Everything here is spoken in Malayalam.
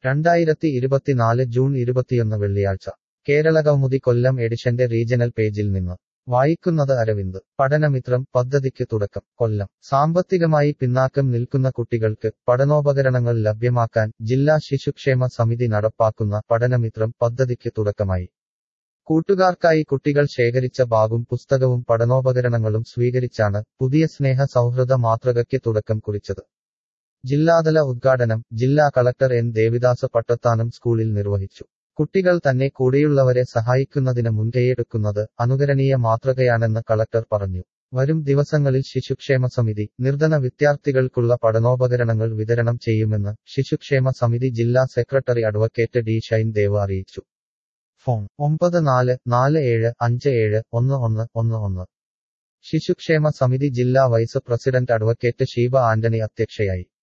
രണ്ടായിരത്തി ഇരുപത്തിനാല് ജൂൺ ഇരുപത്തിയൊന്ന് വെള്ളിയാഴ്ച കേരള കൗമുദി കൊല്ലം എഡിഷന്റെ റീജണൽ പേജിൽ നിന്ന് വായിക്കുന്നത് അരവിന്ദ് പഠനമിത്രം പദ്ധതിക്ക് തുടക്കം കൊല്ലം സാമ്പത്തികമായി പിന്നാക്കം നിൽക്കുന്ന കുട്ടികൾക്ക് പഠനോപകരണങ്ങൾ ലഭ്യമാക്കാൻ ജില്ലാ ശിശുക്ഷേമ സമിതി നടപ്പാക്കുന്ന പഠനമിത്രം പദ്ധതിക്ക് തുടക്കമായി കൂട്ടുകാർക്കായി കുട്ടികൾ ശേഖരിച്ച ബാഗും പുസ്തകവും പഠനോപകരണങ്ങളും സ്വീകരിച്ചാണ് പുതിയ സ്നേഹ സൗഹൃദ മാതൃകയ്ക്ക് തുടക്കം കുറിച്ചത് ജില്ലാതല ഉദ്ഘാടനം ജില്ലാ കളക്ടർ എൻ ദേവിദാസ പട്ടത്താനം സ്കൂളിൽ നിർവഹിച്ചു കുട്ടികൾ തന്നെ കൂടെയുള്ളവരെ സഹായിക്കുന്നതിന് മുൻകൈയെടുക്കുന്നത് അനുകരണീയ മാതൃകയാണെന്ന് കളക്ടർ പറഞ്ഞു വരും ദിവസങ്ങളിൽ ശിശുക്ഷേമ സമിതി നിർധന വിദ്യാർത്ഥികൾക്കുള്ള പഠനോപകരണങ്ങൾ വിതരണം ചെയ്യുമെന്ന് ശിശുക്ഷേമ സമിതി ജില്ലാ സെക്രട്ടറി അഡ്വക്കേറ്റ് ഡി ഷൈൻ ദേവ് അറിയിച്ചു ഫോൺ ഒമ്പത് നാല് നാല് ഏഴ് അഞ്ച് ഏഴ് ഒന്ന് ഒന്ന് ഒന്ന് ഒന്ന് ശിശുക്ഷേമ സമിതി ജില്ലാ vice president advocate Sheeba Antony അധ്യക്ഷയായി